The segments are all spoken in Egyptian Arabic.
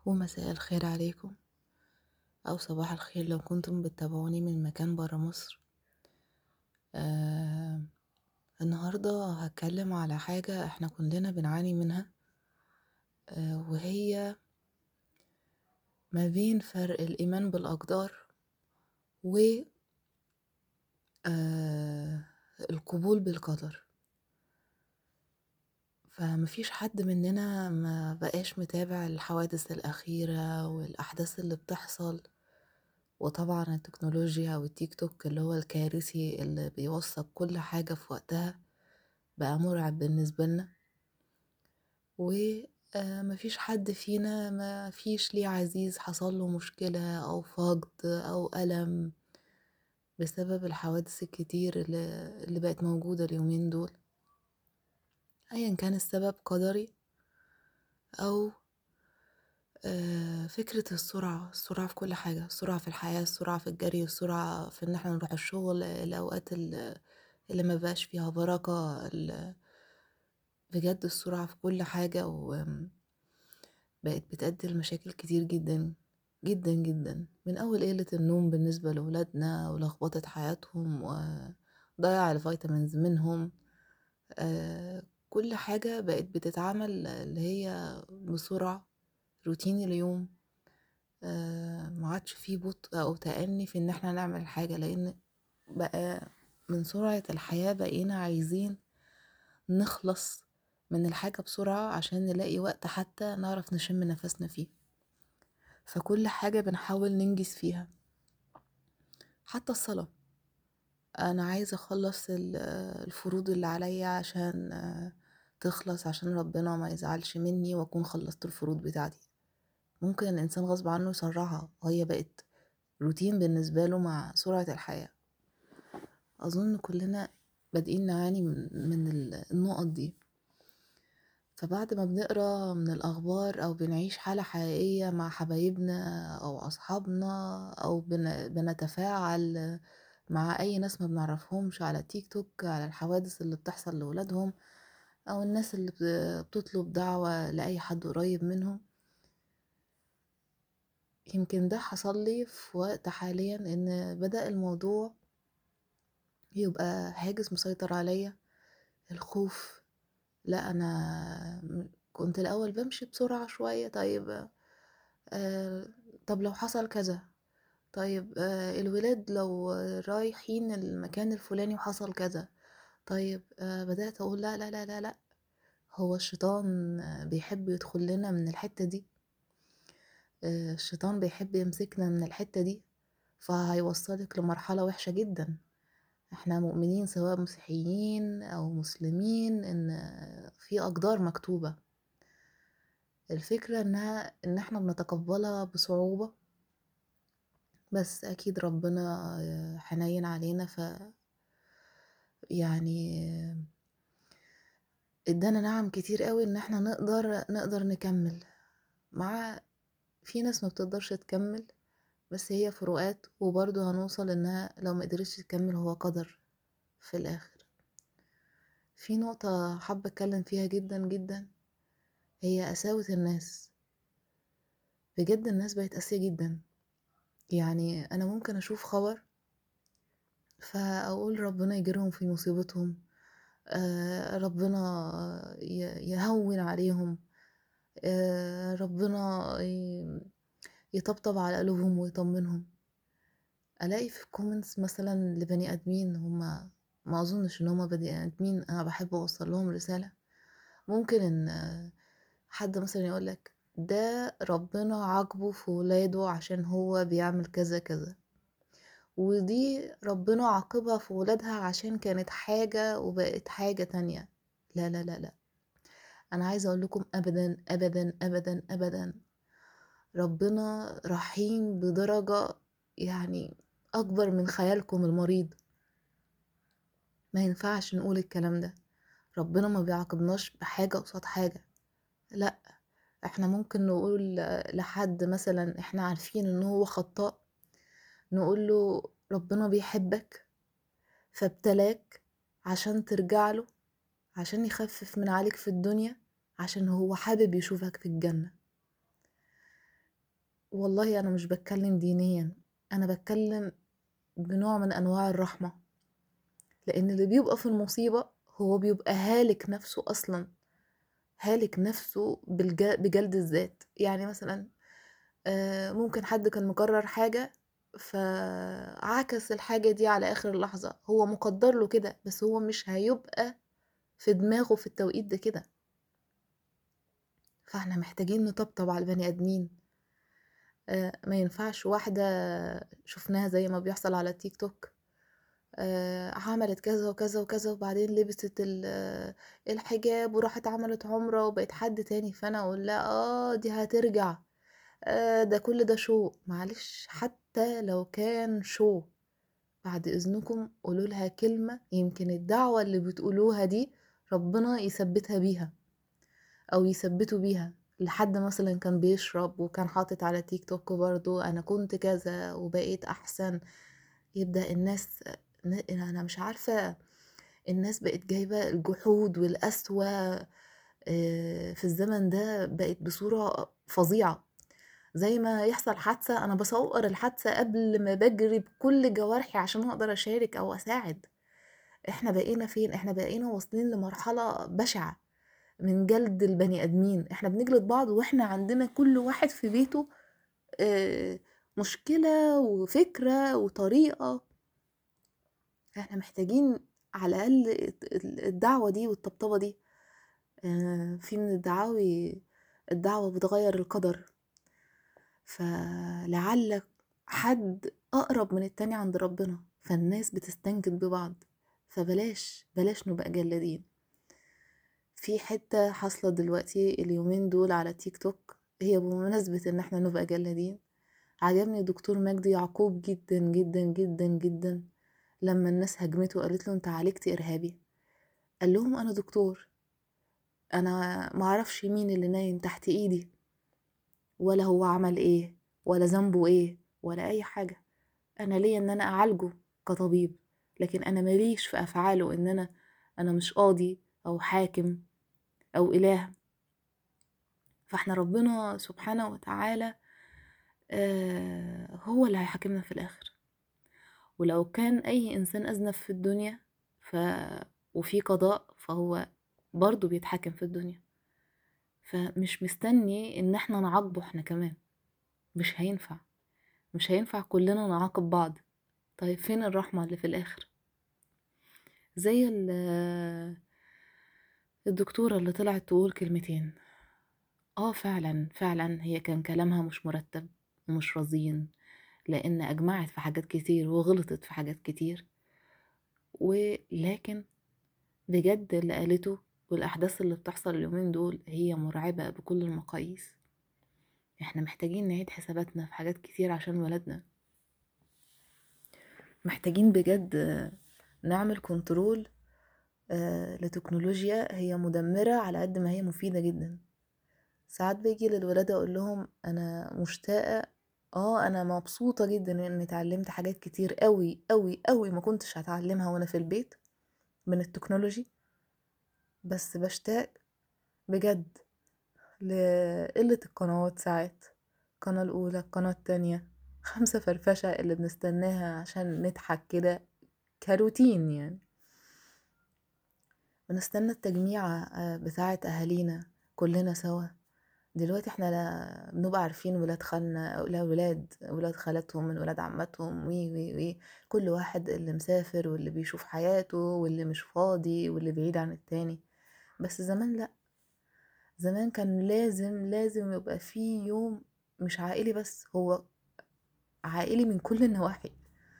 ومساء الخير عليكم أو صباح الخير لو كنتم بتتابعوني من مكان برا مصر آه النهاردة هتكلم على حاجة احنا كلنا بنعاني منها آه وهي ما بين فرق الإيمان بالأقدار و آه القبول بالقدر فمفيش حد مننا ما بقاش متابع الحوادث الأخيرة والأحداث اللي بتحصل وطبعا التكنولوجيا والتيك توك اللي هو الكارثي اللي بيوثق كل حاجة في وقتها بقى مرعب بالنسبة لنا ومفيش حد فينا ما فيش ليه عزيز حصل له مشكلة أو فقد أو ألم بسبب الحوادث الكتير اللي, اللي بقت موجودة اليومين دول أيا كان السبب قدري أو فكرة السرعة السرعة في كل حاجة السرعة في الحياة السرعة في الجري السرعة في ان احنا نروح الشغل الأوقات اللي ما بقاش فيها بركة بجد السرعة في كل حاجة وبقت بتأدي لمشاكل كتير جدا جدا جدا من أول قلة النوم بالنسبة لولادنا ولخبطة حياتهم وضياع الفيتامينز منهم كل حاجة بقت بتتعمل اللي هي بسرعة روتين اليوم آه معادش فيه بطء أو تأني في إن احنا نعمل حاجة لأن بقى من سرعة الحياة بقينا عايزين نخلص من الحاجة بسرعة عشان نلاقي وقت حتى نعرف نشم نفسنا فيه فكل حاجة بنحاول ننجز فيها حتى الصلاة أنا عايزة أخلص الفروض اللي عليا عشان تخلص عشان ربنا ما يزعلش مني وأكون خلصت الفروض بتاعتي ممكن الإنسان غصب عنه يسرعها وهي بقت روتين بالنسبة له مع سرعة الحياة أظن كلنا بادئين نعاني من, من النقط دي فبعد ما بنقرا من الأخبار أو بنعيش حالة حقيقية مع حبايبنا أو أصحابنا أو بنتفاعل مع أي ناس ما بنعرفهمش على تيك توك على الحوادث اللي بتحصل لولادهم أو الناس اللي بتطلب دعوة لأي حد قريب منهم يمكن ده حصل لي في وقت حاليا ان بدأ الموضوع يبقى حاجز مسيطر عليا الخوف لا انا كنت الاول بمشي بسرعة شوية طيب آه طب لو حصل كذا طيب آه الولاد لو رايحين المكان الفلاني وحصل كذا طيب آه بدأت اقول لا لا لا لا لا هو الشيطان بيحب يدخل لنا من الحتة دي الشيطان بيحب يمسكنا من الحتة دي فهيوصلك لمرحلة وحشة جدا احنا مؤمنين سواء مسيحيين او مسلمين ان في اقدار مكتوبة الفكرة انها ان احنا بنتقبلها بصعوبة بس اكيد ربنا حنين علينا ف يعني ادانا نعم كتير قوي ان احنا نقدر نقدر نكمل مع في ناس ما بتقدرش تكمل بس هي فروقات وبرضه هنوصل انها لو ما قدرتش تكمل هو قدر في الاخر في نقطة حابة اتكلم فيها جدا جدا هي قساوة الناس بجد الناس بقت قاسية جدا يعني انا ممكن اشوف خبر فاقول ربنا يجرهم في مصيبتهم آه ربنا يهون عليهم آه ربنا يطبطب على قلوبهم ويطمنهم الاقي في كومنتس مثلا لبني ادمين هما ما اظنش ان هما بني ادمين انا بحب اوصل لهم رساله ممكن ان حد مثلا يقولك ده ربنا عاقبه في ولاده عشان هو بيعمل كذا كذا ودي ربنا عاقبها في ولادها عشان كانت حاجة وبقت حاجة تانية لا لا لا لا أنا عايزة أقول لكم أبدا أبدا أبدا أبدا ربنا رحيم بدرجة يعني أكبر من خيالكم المريض ما ينفعش نقول الكلام ده ربنا ما بيعاقبناش بحاجة قصاد حاجة لا احنا ممكن نقول لحد مثلا احنا عارفين ان هو خطاء نقول له ربنا بيحبك فابتلاك عشان ترجع له عشان يخفف من عليك في الدنيا عشان هو حابب يشوفك في الجنة والله أنا مش باتكلّم دينيًا، أنا باتكلّم بنوع من أنواع الرحمة، لإن اللي بيبقى في المصيبة هو بيبقى هالك نَفْسه أصلًا، هالك نَفْسه بالج بجلد الذات، يعني مثلًا آآ ممكن حد كان مقرّر حاجة فعكس الحاجة دي على آخر لحظة، هو مُقدّر له كده، بس هو مش هيبقى في دماغه في التوقيت ده كده. فإحنا محتاجين نطبطب على البني آدمين. آآ ما ينفعش واحدة شُفناها زي ما بيحصل على التيك توك آآ عملت كذا وكذا وكذا وبعدين لبست ال الحجاب وراحت عملت عُمرة وبقت حد تاني، فأنا أقول لها آه دي هترجع، آآ ده كل ده show معلش حتى لو كان show بعد إذنكم قولوا لها كلمة يمكن الدعوة اللي بتقولوها دي ربنا يثبّتها بيها، أو يثبّته بيها، لحد مثلًا كان بيشرب وكان حاطط على تيك توك برضه أنا كنت كذا وبقيت أحسن، يبدأ الناس ن أنا مش عارفة الناس بقت جايبة الجحود والقسوة آآ في الزمن ده بقت بصورة فظيعة، زي ما يحصل حادثة أنا باصوّر الحادثة قبل ما باجري بكل جوارحي عشان أقدر أشارك أو أساعد، إحنا بقينا فين؟ إحنا بقينا واصلين لمرحلة بشعة من جلد البني آدمين، إحنا بنجلد بعض وإحنا عندنا كل واحد في بيته آآ مشكلة وفكرة وطريقة. إحنا محتاجين على الأقل الت ال الدعوة دي والطبطبة دي، آآ في من الدعاوي الدعوة بتغيّر القدر. فلعل حد أقرب من التاني عند ربنا، فالناس بتستنجد ببعض، فبلاش، بلاش نبقى جلادين. في حتّة حاصلة دلوقتي اليومين دول على تيك توك هي بمناسبة إن إحنا نبقى جلادين، عجبني دكتور مجدي يعقوب جدًا، جدًا، جدًا، جدًا، لمّا الناس هاجمته وقالت له أنت عالجت إرهابي، قال لهم أنا دكتور، أنا ما أعرفش مين اللي نايم تحت إيدي، ولا هو عمل إيه، ولا ذنبه إيه، ولا أي حاجة، أنا ليّا إن أنا أعالجه كطبيب، لكن أنا ما ليش في أفعاله إن أنا أنا مش قاضي أو حاكم أو إله. فإحنا ربنا سبحانه وتعالى آآ هو اللي هيحاكمنا في الآخر. ولو كان أي إنسان أذنب في الدنيا ف وفي قضاء فهو برضه بيتحاكم في الدنيا. فمش مستني إن إحنا نعاقبه إحنا كمان، مش هينفع، مش هينفع كلنا نعاقب بعض، طيب فين الرحمة اللي في الآخر؟ زي ال الدكتورة اللي طلعت تقول كلمتين، آه فعلًا، فعلًا هي كان كلامها مش مرتب ومش رزين، لإن أجمعت في حاجات كتير وغلطت في حاجات كتير، ولكن بجد اللي قالته والأحداث اللي بتحصل اليومين دول هي مرعبة بكل المقاييس. إحنا محتاجين نعيد حساباتنا في حاجات كتير عشان ولادنا. محتاجين بجد نعمل كنترول آآ لتكنولوجيا هي مدمرة على قد ما هي مفيدة جدًا. ساعات باجي للولاد أقول لهم أنا مشتاقة آه أنا مبسوطة جدًا إني اتعلمت حاجات كتير أوي، أوي، أوي ما كنتش هاتعلمها وأنا في البيت من التكنولوجي. بس باشتاق بجد لقلة القنوات ساعات، القناة الأولى، القناة التانية، خمسة فرفشة اللي بنستناها عشان نضحك كده كروتين يعني. بنستنى التجميعة آآ بتاعة أهالينا كلنا سوا، دلوقتي إحنا لا بنبقى عارفين ولاد خالنا لا ولاد ولاد خالاتهم من ولاد عماتهم و، و، و، كل واحد اللي مسافر واللي بيشوف حياته واللي مش فاضي واللي بعيد عن التاني، بس زمان لأ، زمان كان لازم، لازم يبقى في يوم مش عائلي بس، هو عائلي من كل النواحي.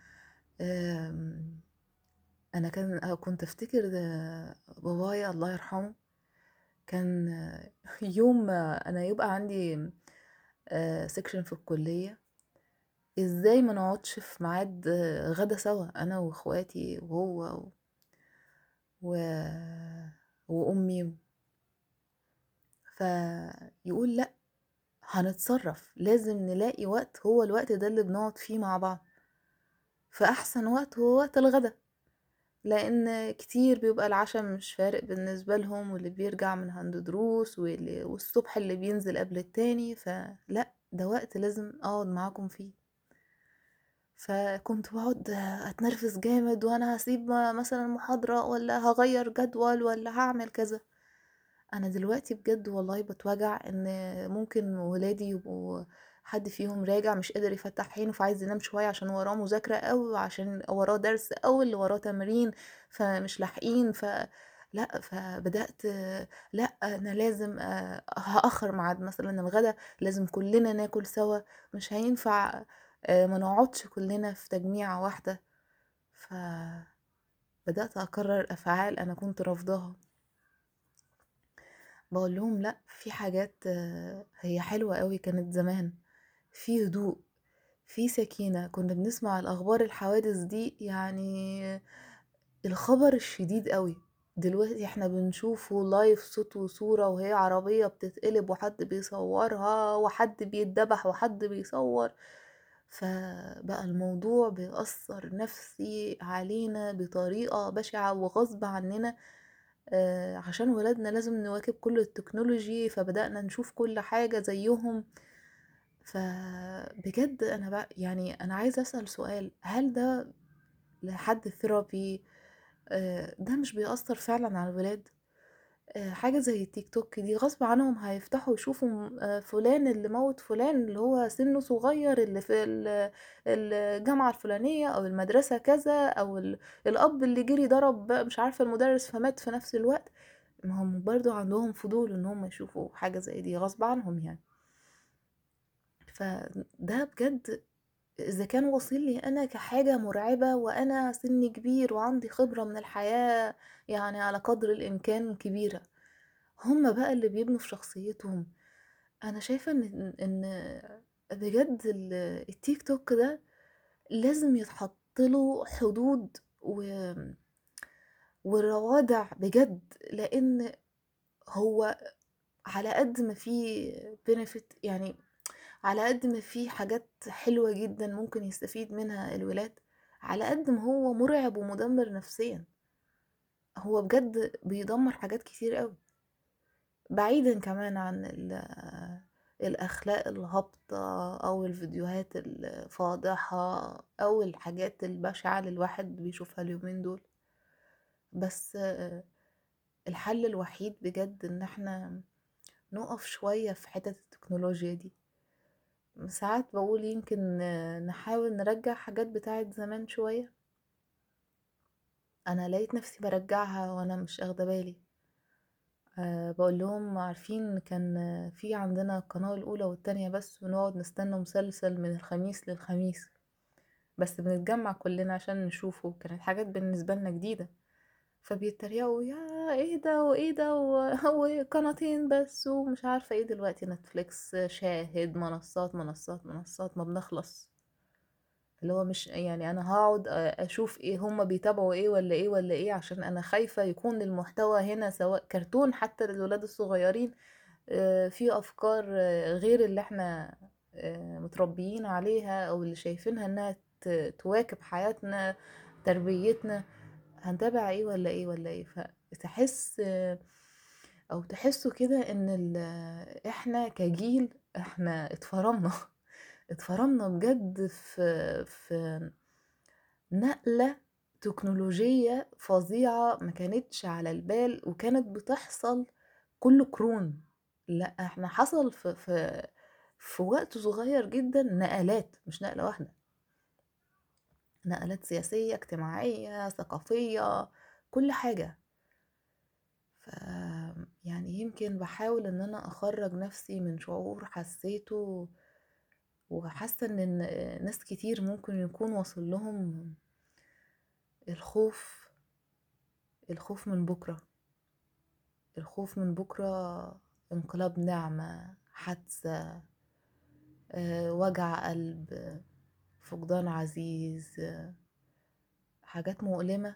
آمم أنا كان آه كنت أفتكر بابايا الله يرحمه كان يوم ما أنا يبقى عندي آآ section في الكلية، إزاي ما نقعدش في ميعاد غدا سوا أنا وأخواتي وهو و وأمي. فيقول لأ، هنتصرف لازم نلاقي وقت هو الوقت ده اللي بنقعد فيه مع بعض. فأحسن وقت هو وقت الغدا، لإن كتير بيبقى العشا مش فارق بالنسبة لهم واللي بيرجع من عنده دروس واللي والصبح اللي بينزل قبل التاني، فلأ ده وقت لازم أقعد معاكم فيه فكنت باقعد أتنرفز جامد وأنا هاسيب مثلًا محاضرة والّا هاغيّر جدول والّا هاعمل كذا. أنا دلوقتي بجد والله باتوجع إن ممكن ولادي يبقوا حد فيهم راجع مش قادر يفتح عينه فعايز ينام شوية عشان وراه مذاكرة أو عشان وراه درس أو اللي وراه تمرين فمش لاحقين ف لأ فبدأت لأ أنا لازم آآ هأخر ميعاد مثلًا الغدا لازم كلنا ناكل سوا مش هينفع آآ ما نقعدش كلنا في تجميعة واحدة فبدأت أكرر أفعال أنا كنت رافضاها. باقول لهم لأ في حاجات هي حلوة أوي كانت زمان، في هدوء، في سكينة، كنا بنسمع الأخبار الحوادث دي يعني الخبر الشديد أوي، دلوقتي إحنا بنشوفه لايف صوت وصورة وهي عربية بتتقلب وحد بيصورها وحد بيتدبح وحد بيصور، فبقى الموضوع بيأثر نفسي علينا بطريقة بشعة وغصب عننا آآ عشان ولادنا لازم نواكب كل التكنولوجي فبدأنا نشوف كل حاجة زيهم، فبجد أنا ب يعني أنا عايزة أسأل سؤال، هل ده لحد therapy آآ ده مش بيأثر فعلًا على الولاد؟ آآ حاجة زي التيك توك دي غصب عنهم هيفتحوا يشوفوا م آآ فلان اللي موّت فلان اللي هو سنه صغير اللي في ال الجامعة الفلانية أو المدرسة كذا أو ال الأب اللي جري ضرب مش عارفة المدرس فمات في نفس الوقت، ما هم برضه عندهم فضول إن هم يشوفوا حاجة زي دي غصب عنهم يعني. فده بجد إذا كان واصل لي أنا كحاجة مرعبة وأنا سني كبير وعندي خبرة من الحياة يعني على قدر الإمكان كبيرة، هم بقى اللي بيبنوا في شخصيتهم. أنا شايفة إن إن بجد ال التيك توك ده لازم يتحط له حدود و وروادع بجد، لإن هو على قد ما فيه benefit يعني على قد ما فيه حاجات حلوة جدًا ممكن يستفيد منها الولاد، على قد ما هو مرعب ومدمر نفسيًا. هو بجد بيدمر حاجات كتير أوي. بعيدًا كمان عن ال الأخلاق الهابطة أو الفيديوهات الفاضحة أو الحاجات البشعة اللي الواحد بيشوفها اليومين دول. بس الحل الوحيد بجد إن إحنا نقف شوية في حتت التكنولوجيا دي. ساعات باقول يمكن نحاول نرجّع حاجات بتاعة زمان شوية. أنا لقيت نفسي بارجّعها وأنا مش آخدة بالي. آآ باقول لهم عارفين كان في عندنا القناة الأولى والتانية بس ونقعد نستنى مسلسل من الخميس للخميس، بس بنتجمّع كلنا عشان نشوفه، كانت حاجات بالنسبة لنا جديدة، فبيتريقوا ياه! إيه ده وإيه ده و وقناتين بس ومش عارفة إيه، دلوقتي نتفليكس، شاهد، منصات، منصات، منصات ما بنخلص. اللي هو مش يعني أنا هاقعد أ أشوف إيه هُم بيتابعوا إيه والّا إيه والّا إيه عشان أنا خايفة يكون المحتوى هنا سواء كرتون حتى للولاد الصغيرين آآ فيه أفكار غير اللي إحنا آآ متربيين عليها أو اللي شايفينها إنها ت تواكب حياتنا، تربيتنا، هنتابع إيه والّا إيه والّا إيه، فتحس أو تحسوا كده إن ال إحنا كجيل إحنا اتفرمنا، اتفرمنا بجد في في نقلة تكنولوجية فظيعة ما كانتش على البال وكانت بتحصل كل قرون، لأ إحنا حصل في في في وقت صغير جدًا نقلات مش نقلة واحدة. نقلات سياسية، اجتماعية، ثقافية، كل حاجة. ف يعني يمكن باحاول إن أنا أخرّج نفسي من شعور حسيته وحاسة إن ن ناس كتير ممكن يكون واصل لهم الخوف الخوف من بُكرة. الخوف من بُكرة انقلاب نعمة، حادثة، آآ وجع قلب، فقدان عزيز، حاجات مؤلمة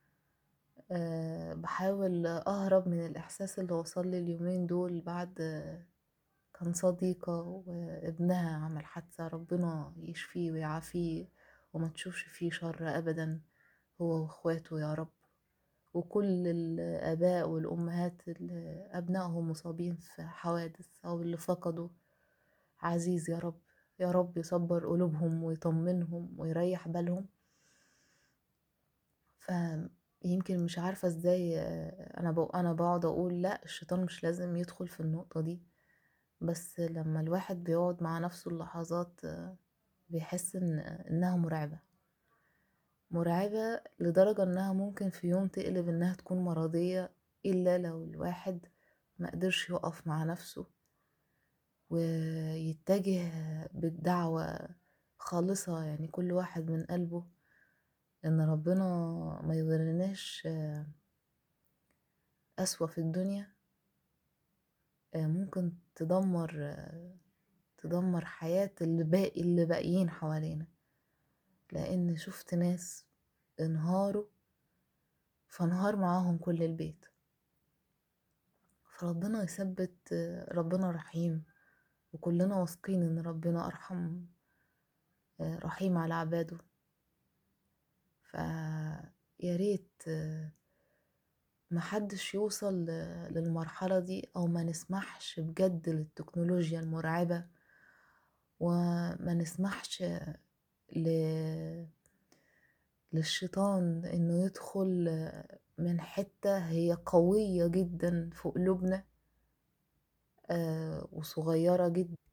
آآ باحاول أهرب من الإحساس اللي وصل لي اليومين دول بعد كان صديقة وابنها عمل حادثة ربنا يشفيه ويعافيه وما تشوفش فيه شر أبدًا هو واخواته يا رب، وكل الآباء والأمهات اللي أبنائهم مصابين في حوادث أو اللي فقدوا عزيز يا رب يا رب يصبر قلوبهم ويطمنهم ويريح بالهم فيمكن مش عارفة ازاي آه، انا بق- انا بقعد اقول لا الشيطان مش لازم يدخل في النقطة دي بس لما الواحد بيقعد مع نفسه اللحظات آه، بيحس ان انها مرعبة مرعبة لدرجة انها ممكن في يوم تقلب انها تكون مرضية الا لو الواحد ما قدرش يقف مع نفسه ويتجه بالدعوة خالصة يعني كل واحد من قلبه ان ربنا ما يوريناش قسوة في الدنيا آه، ممكن تدمر آه، تدمر حياة اللي باقي اللي باقيين حوالينا لان شفت ناس انهاروا فانهار معاهم كل البيت فربنا يثبت آه، ربنا رحيم وكلنا واثقين ان ربنا ارحم آه، رحيم على عباده فيا ريت آه، محدش يوصل ل- للمرحلة دي أو ما نسمحش بجد للتكنولوجيا المرعبة وما نسمحش ل... للشيطان إنه يدخل من حتة هي قوية جدا في قلوبنا آه، وصغيرة جدا